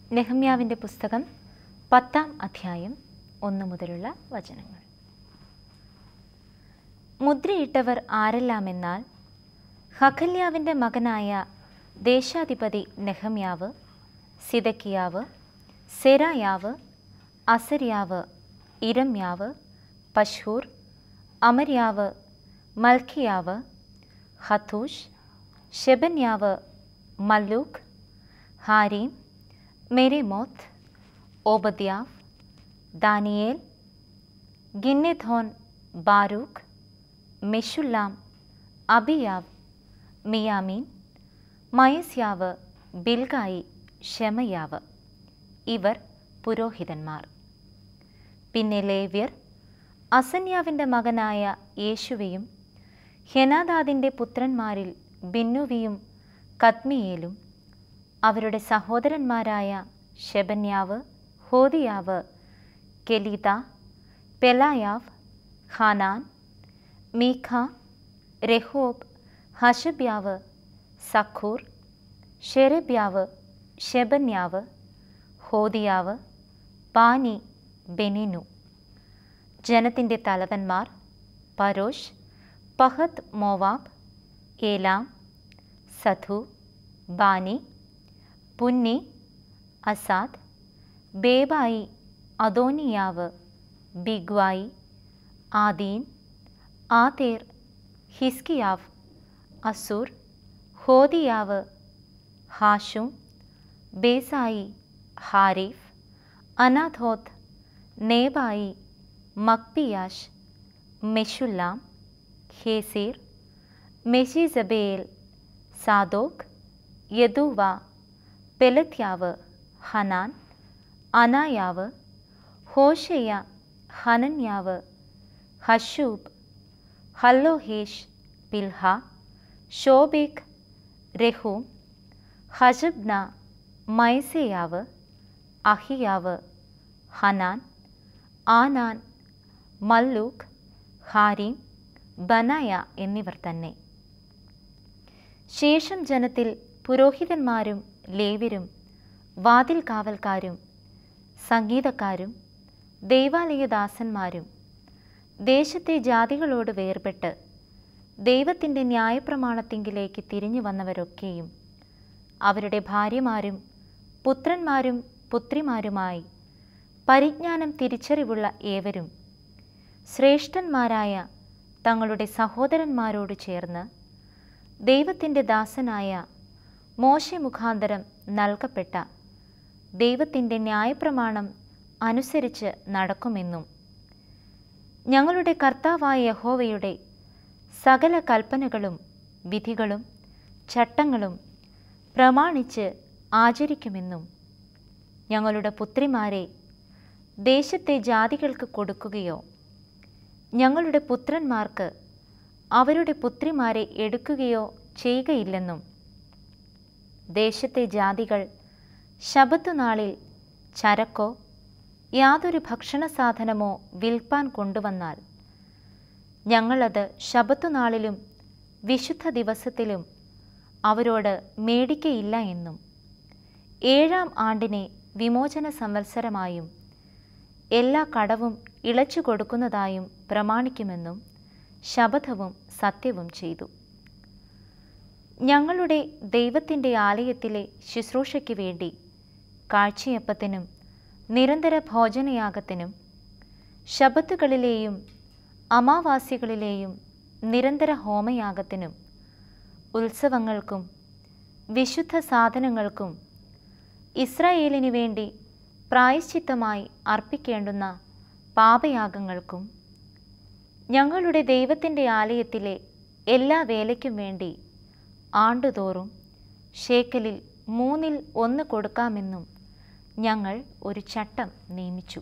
നെഹമ്യാവിൻ്റെ പുസ്തകം പത്താം അധ്യായം ഒന്ന് മുതലുള്ള വചനങ്ങൾ മുദ്രയിട്ടവർ ആരെല്ലാമെന്നാൽ ഹഖല്യാവിൻ്റെ മകനായ ദേശാധിപതി നെഹമ്യാവ് സിദക്കിയാവ് സെരായാവ് അസര്യാവ് ഇരമ്യാവ് പശൂർ അമര്യാവ് മൽഖിയാവ് ഹത്തൂഷ് ഷെബന്യാവ് മല്ലൂക്ക് ഹാരീം മെരിമോത്ത് ഓബദ്യാവ് ദാനിയേൽ ഗിന്നെഥോൻ ബാരൂഖ് മെഷുല്ലാം അബിയാവ് മിയാമീൻ മയസ്യാവ് ബിൽഗായി ഷെമയാവ് ഇവർ പുരോഹിതന്മാർ പിന്നെ ലേവ്യർ അസന്യാവിൻ്റെ മകനായ യേശുവയും ഹെനാദാദിൻ്റെ പുത്രന്മാരിൽ ബിന്നുവിയും കത്മിയേലും അവരുടെ സഹോദരന്മാരായ ഷെബന്യാവ് ഹോദിയാവ് കെലീത പെലായാവ് ഖാനാൻ മീഖ രഹോബ് ഹഷബ്യാവ് സഖൂർ ഷെരബ്യാവ് ഷെബന്യാവ് ഹോദിയാവ് പാനി ബെനിനു ജനത്തിൻ്റെ തലവന്മാർ പരോഷ് പഹത് മോവാബ് ഏലാം സധു ബാനി പുന്നി അസാദ് ബേബായി അദോനിയാവ് ബിഗ്വായി ആദീൻ ആതേർ ഹിസ്കിയാവ് അസൂർ ഹോദിയാവ് ഹാഷും ബേസായി ഹാരീഫ് അനാഥോത്ത് നേബായി മക്പിയാഷ് മെഷുല്ലാം ഹേസീർ മെഷിസബേൽ സാദോക് യദൂവ പെലത്യാവ് ഹനാൻ അനായാവ് ഹോഷയ ഹനന്യാവ് ഹഷൂബ് ഹല്ലോഹേഷ് പിൽഹ ഷോബേഖ് രഹൂം ഹജബ്ന മൈസയാവ് അഹിയാവ് ഹനാൻ ആനാൻ മല്ലൂക്ക് ഹാരീം ബനായ എന്നിവർ തന്നെ ശേഷം ജനത്തിൽ പുരോഹിതന്മാരും ലേവ്യരും വാതിൽ കാവൽക്കാരും സംഗീതക്കാരും ദൈവാലയദാസന്മാരും ദേശത്തെ ജാതികളോട് വേർപെട്ട് ദൈവത്തിൻ്റെ ന്യായപ്രമാണത്തിങ്കിലേക്ക് തിരിഞ്ഞു വന്നവരൊക്കെയും അവരുടെ ഭാര്യമാരും പുത്രന്മാരും പുത്രിമാരുമായി പരിജ്ഞാനം തിരിച്ചറിവുള്ള ഏവരും ശ്രേഷ്ഠന്മാരായ തങ്ങളുടെ സഹോദരന്മാരോട് ചേർന്ന് ദൈവത്തിൻ്റെ ദാസനായ മോശ മുഖാന്തരം നൽകപ്പെട്ട ദൈവത്തിൻ്റെ ന്യായപ്രമാണം അനുസരിച്ച് നടക്കുമെന്നും ഞങ്ങളുടെ കർത്താവായ യഹോവയുടെ സകല കൽപ്പനകളും വിധികളും ചട്ടങ്ങളും പ്രമാണിച്ച് ആചരിക്കുമെന്നും ഞങ്ങളുടെ പുത്രിമാരെ ദേശത്തെ ജാതികൾക്ക് കൊടുക്കുകയോ ഞങ്ങളുടെ പുത്രന്മാർക്ക് അവരുടെ പുത്രിമാരെ എടുക്കുകയോ ചെയ്യുകയില്ലെന്നും ദേശത്തെ ജാതികൾ ശബത്ത് നാളിൽ ചരക്കോ യാതൊരു ഭക്ഷണ സാധനമോ വിൽപ്പാൻ കൊണ്ടുവന്നാൽ ഞങ്ങളത് ശബത്തുനാളിലും വിശുദ്ധ ദിവസത്തിലും അവരോട് മേടിക്കയില്ല എന്നും ഏഴാം ആണ്ടിനെ വിമോചന സംവത്സരമായും എല്ലാ കടവും ഇളച്ചു കൊടുക്കുന്നതായും പ്രമാണിക്കുമെന്നും ശപഥവും സത്യവും ചെയ്തു ഞങ്ങളുടെ ദൈവത്തിൻ്റെ ആലയത്തിലെ ശുശ്രൂഷയ്ക്ക് വേണ്ടി കാഴ്ചയപ്പത്തിനും നിരന്തര ഭോജനയാഗത്തിനും ശബത്തുകളിലെയും അമാവാസികളിലെയും നിരന്തര ഹോമയാഗത്തിനും ഉത്സവങ്ങൾക്കും വിശുദ്ധ സാധനങ്ങൾക്കും ഇസ്രായേലിനു വേണ്ടി പ്രായശ്ചിത്തമായി അർപ്പിക്കേണ്ടുന്ന പാപയാഗങ്ങൾക്കും ഞങ്ങളുടെ ദൈവത്തിൻ്റെ ആലയത്തിലെ എല്ലാ വേലയ്ക്കും വേണ്ടി ആണ്ടുതോറും ഷേക്കലിൽ മൂന്നിൽ ഒന്ന് കൊടുക്കാമെന്നും ഞങ്ങൾ ഒരു ചട്ടം നിയമിച്ചു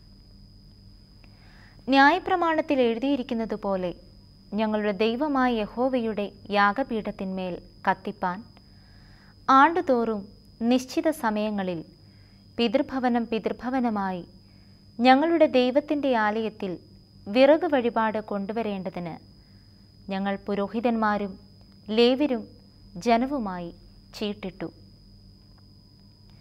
ന്യായപ്രമാണത്തിൽ എഴുതിയിരിക്കുന്നത് പോലെ ഞങ്ങളുടെ ദൈവമായ യഹോവയുടെ യാഗപീഠത്തിന്മേൽ കത്തിപ്പാൻ ആണ്ടുതോറും നിശ്ചിത സമയങ്ങളിൽ പിതൃഭവനം പിതൃഭവനമായി ഞങ്ങളുടെ ദൈവത്തിൻ്റെ ആലയത്തിൽ വിറക് വഴിപാട് കൊണ്ടുവരേണ്ടതിന് ഞങ്ങൾ പുരോഹിതന്മാരും ലേവ്യരും ജനവുമായി ചീട്ടിട്ടു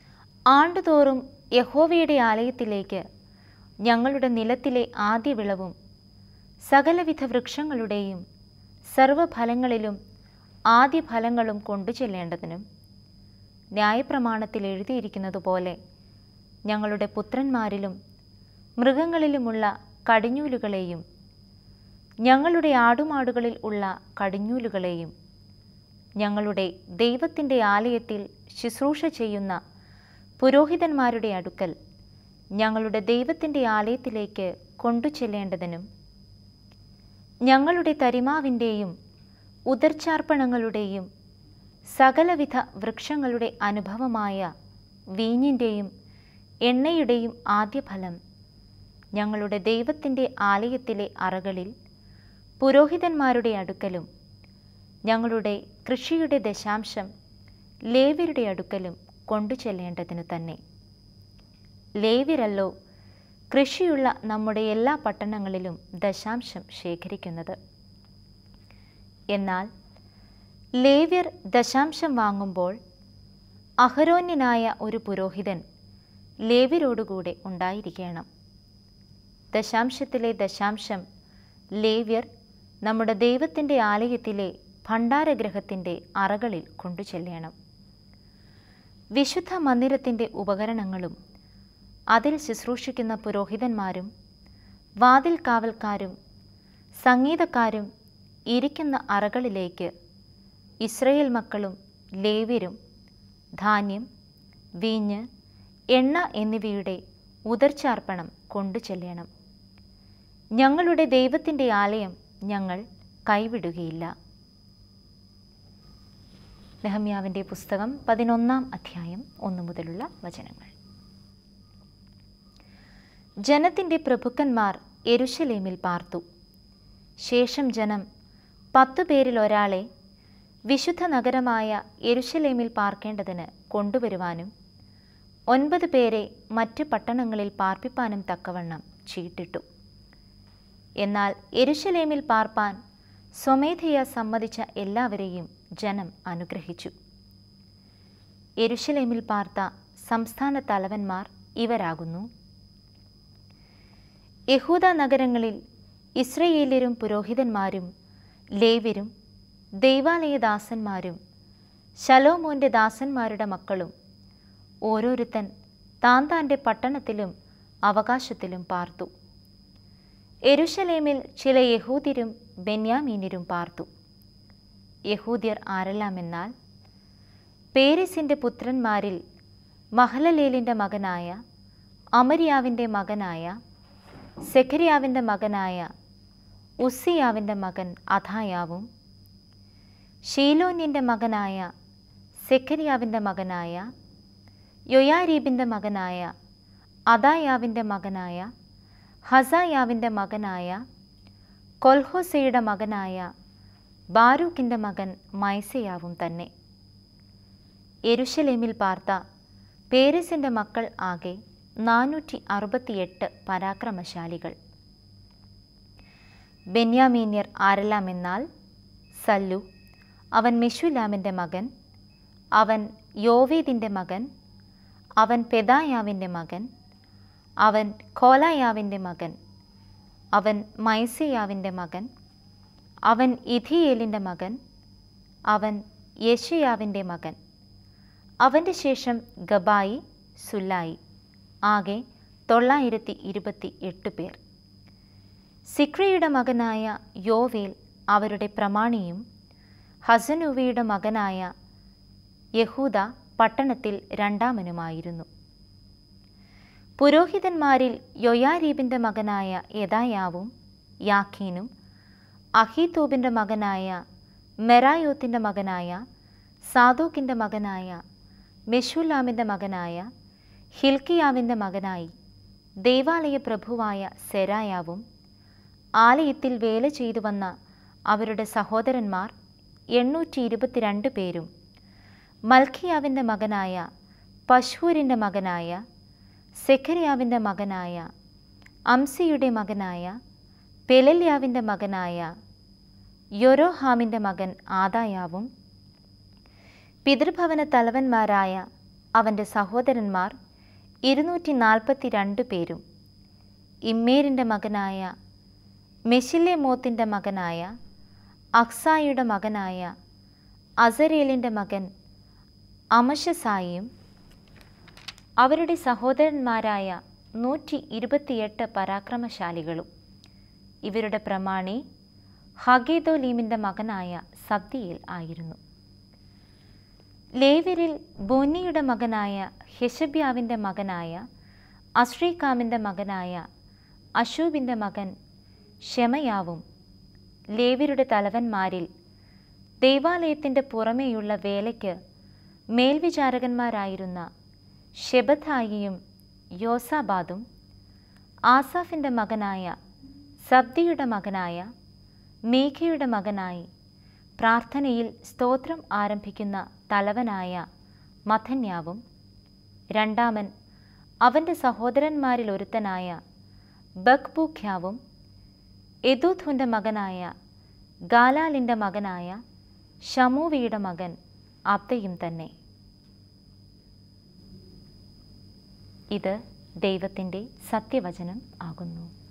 ആണ്ടുതോറും യഹോവയുടെ ആലയത്തിലേക്ക് ഞങ്ങളുടെ നിലത്തിലെ ആദ്യ വിളവും സകലവിധ വൃക്ഷങ്ങളുടെയും സർവഫലങ്ങളിലും ആദ്യ ഫലങ്ങളും കൊണ്ടുചെല്ലേണ്ടതിനും ന്യായപ്രമാണത്തിൽ എഴുതിയിരിക്കുന്നതുപോലെ ഞങ്ങളുടെ പുത്രന്മാരിലും മൃഗങ്ങളിലുമുള്ള കടിഞ്ഞൂലുകളെയും ഞങ്ങളുടെ ആടുമാടുകളിൽ ഉള്ള കടിഞ്ഞൂലുകളെയും ഞങ്ങളുടെ ദൈവത്തിൻ്റെ ആലയത്തിൽ ശുശ്രൂഷ ചെയ്യുന്ന പുരോഹിതന്മാരുടെ അടുക്കൽ ഞങ്ങളുടെ ദൈവത്തിൻ്റെ ആലയത്തിലേക്ക് കൊണ്ടുചെല്ലേണ്ടതിനും ഞങ്ങളുടെ തരിമാവിൻ്റെയും ഉദർച്ചാർപ്പണങ്ങളുടെയും സകലവിധ വൃക്ഷങ്ങളുടെ അനുഭവമായ വീഞ്ഞിൻ്റെയും എണ്ണയുടെയും ആദ്യഫലം ഞങ്ങളുടെ ദൈവത്തിൻ്റെ ആലയത്തിലെ അറകളിൽ പുരോഹിതന്മാരുടെ അടുക്കലും ഞങ്ങളുടെ കൃഷിയുടെ ദശാംശം ലേവ്യരുടെ അടുക്കലും കൊണ്ടുചെല്ലേണ്ടതിനു തന്നെ ലേവ്യരല്ലോ കൃഷിയുള്ള നമ്മുടെ എല്ലാ പട്ടണങ്ങളിലും ദശാംശം ശേഖരിക്കുന്നത് എന്നാൽ ലേവ്യർ ദശാംശം വാങ്ങുമ്പോൾ അഹരോന്യനായ ഒരു പുരോഹിതൻ ലേവ്യരോടുകൂടെ ഉണ്ടായിരിക്കണം ദശാംശത്തിലെ ദശാംശം ലേവ്യർ നമ്മുടെ ദൈവത്തിൻ്റെ ആലയത്തിലെ ഭണ്ഡാരഗ്രഹത്തിൻ്റെ അറകളിൽ കൊണ്ടുചെല്ലണം വിശുദ്ധ മന്ദിരത്തിൻ്റെ ഉപകരണങ്ങളും അതിൽ ശുശ്രൂഷിക്കുന്ന പുരോഹിതന്മാരും വാതിൽ കാവൽക്കാരും സംഗീതക്കാരും ഇരിക്കുന്ന അറകളിലേക്ക് ഇസ്രയേൽ മക്കളും ലേവ്യരും ധാന്യം വീഞ്ഞ് എണ്ണ എന്നിവയുടെ ഉദർച്ചാർപ്പണം കൊണ്ടുചെല്ലണം ഞങ്ങളുടെ ദൈവത്തിൻ്റെ ആലയം ഞങ്ങൾ കൈവിടുകയില്ല നെഹമ്യാവിൻ്റെ പുസ്തകം പതിനൊന്നാം അധ്യായം ഒന്നു മുതലുള്ള വചനങ്ങൾ ജനത്തിൻ്റെ പ്രഭുക്കന്മാർ എരുശലേമിൽ പാർത്തു ശേഷം ജനം പത്തു പേരിൽ ഒരാളെ വിശുദ്ധ നഗരമായ എരുശലേമിൽ പാർക്കേണ്ടതിന് കൊണ്ടുവരുവാനും ഒൻപത് പേരെ മറ്റ് പട്ടണങ്ങളിൽ പാർപ്പിപ്പാനും തക്കവണ്ണം ചീട്ടിട്ടു എന്നാൽ എരുശലേമിൽ പാർപ്പാൻ സ്വമേധയാ സമ്മതിച്ച എല്ലാവരെയും ജനം അനുഗ്രഹിച്ചു എരുശലേമിൽ പാർത്ത സംസ്ഥാന തലവന്മാർ ഇവരാകുന്നു യഹൂദ നഗരങ്ങളിൽ ഇസ്രയേല്യരും പുരോഹിതന്മാരും ലേവ്യരും ദൈവാലയദാസന്മാരും ശലോമോന്റെ ദാസന്മാരുടെ മക്കളും ഓരോരുത്തൻ താൻ താൻ്റെ പട്ടണത്തിലും അവകാശത്തിലും പാർത്തു എരുശലേമിൽ ചില യഹൂദ്യരും ബെന്യാമീനരും പാർത്തു യഹൂദ്യർ ആരെല്ലാമെന്നാൽ പേരിസിൻ്റെ പുത്രന്മാരിൽ മഹലലേലിൻ്റെ മകനായ അമരിയാവിൻ്റെ മകനായ സെഖരിയാവിൻ്റെ മകനായ ഉസ്സിയാവിൻ്റെ മകൻ അഥായാവും ഷീലോന്യൻ്റെ മകനായ സെഖരിയാവിൻ്റെ മകനായ യൊയാരീബിൻ്റെ മകനായ അദായാവിൻ്റെ മകനായ ഹസായാവിൻ്റെ മകനായ കൊൽഹോസയുടെ മകനായ ബാരൂക്കിൻ്റെ മകൻ മൈസയാവും തന്നെ എരുശലേമിൽ പാർത്ത പേരിസിൻ്റെ മക്കൾ ആകെ നാനൂറ്റി അറുപത്തിയെട്ട് പരാക്രമശാലികൾ ബെന്യാമീന്യർ ആരെല്ലാമെന്നാൽ സല്ലു അവൻ മെഷുലാമിൻ്റെ മകൻ അവൻ യോവേദിൻ്റെ മകൻ അവൻ പെദായാവിൻ്റെ മകൻ അവൻ കോലായാവിൻ്റെ മകൻ അവൻ മൈസയാവിൻ്റെ മകൻ അവൻ ഇഥിയേലിൻ്റെ മകൻ അവൻ യശയാവിൻ്റെ മകൻ അവൻ്റെ ശേഷം ഗബായി സുല്ലായി ആകെ തൊള്ളായിരത്തി ഇരുപത്തി എട്ട് പേർ സിക്രിയുടെ മകനായ യോവേൽ അവരുടെ പ്രമാണിയും ഹസനുവയുടെ മകനായ യഹൂദ പട്ടണത്തിൽ രണ്ടാമനുമായിരുന്നു പുരോഹിതന്മാരിൽ യൊയാരീബിൻ്റെ മകനായ യദായാവും യാഖീനും അഹീതൂബിൻ്റെ മകനായ മെറായോത്തിൻ്റെ മകനായ സാദോക്കിൻ്റെ മകനായ മെഷുലാമിൻ്റെ മകനായ ഹിൽക്കിയാവിൻ്റെ മകനായി ദേവാലയ പ്രഭുവായ സെരായാവും ആലയത്തിൽ വേല ചെയ്തു വന്ന അവരുടെ സഹോദരന്മാർ എണ്ണൂറ്റി ഇരുപത്തിരണ്ട് പേരും മൽഖിയാവിൻ്റെ മകനായ പശൂരിൻ്റെ മകനായ സെഖരിയാവിൻ്റെ മകനായ അംസിയുടെ മകനായ പെലല്യാവിൻ്റെ മകനായ യൊരോഹാമിൻ്റെ മകൻ ആദായാവും പിതൃഭവന തലവന്മാരായ അവൻ്റെ സഹോദരന്മാർ ഇരുന്നൂറ്റി നാൽപ്പത്തി രണ്ട് പേരും ഇമ്മേരിൻ്റെ മകനായ മെഷില്ലേമോത്തിൻ്റെ മകനായ അക്സായിയുടെ മകനായ അസരേലിൻ്റെ മകൻ അമശസായിയും അവരുടെ സഹോദരന്മാരായ നൂറ്റി ഇരുപത്തിയെട്ട് പരാക്രമശാലികളും ഇവരുടെ പ്രമാണി ഹഗേദോലീമിൻ്റെ മകനായ സബ്ദിയേൽ ആയിരുന്നു ലേവരിൽ ബോനിയുടെ മകനായ ഹെഷബ്യാവിൻ്റെ മകനായ അശ്രീകാമിൻ്റെ മകനായ അശൂബിൻ്റെ മകൻ ഷെമയാവും ലേവരുടെ തലവന്മാരിൽ ദൈവാലയത്തിൻ്റെ പുറമേയുള്ള വേലയ്ക്ക് മേൽവിചാരകന്മാരായിരുന്ന ഷെബഥായിയും യോസാബാദും ആസാഫിൻ്റെ മകനായ സബ്ദിയുടെ മകനായ മേഘയുടെ മകനായി പ്രാർത്ഥനയിൽ സ്തോത്രം ആരംഭിക്കുന്ന തലവനായ മഥന്യാവും രണ്ടാമൻ അവൻ്റെ സഹോദരന്മാരിൽ ഒരുത്തനായ ബക്ബൂഖ്യാവും എദൂഥുൻ്റെ മകനായ ഗാലാലിൻ്റെ മകനായ ഷമൂവിയുടെ മകൻ അബ്ദയും തന്നെ ഇത് ദൈവത്തിൻ്റെ സത്യവചനം ആകുന്നു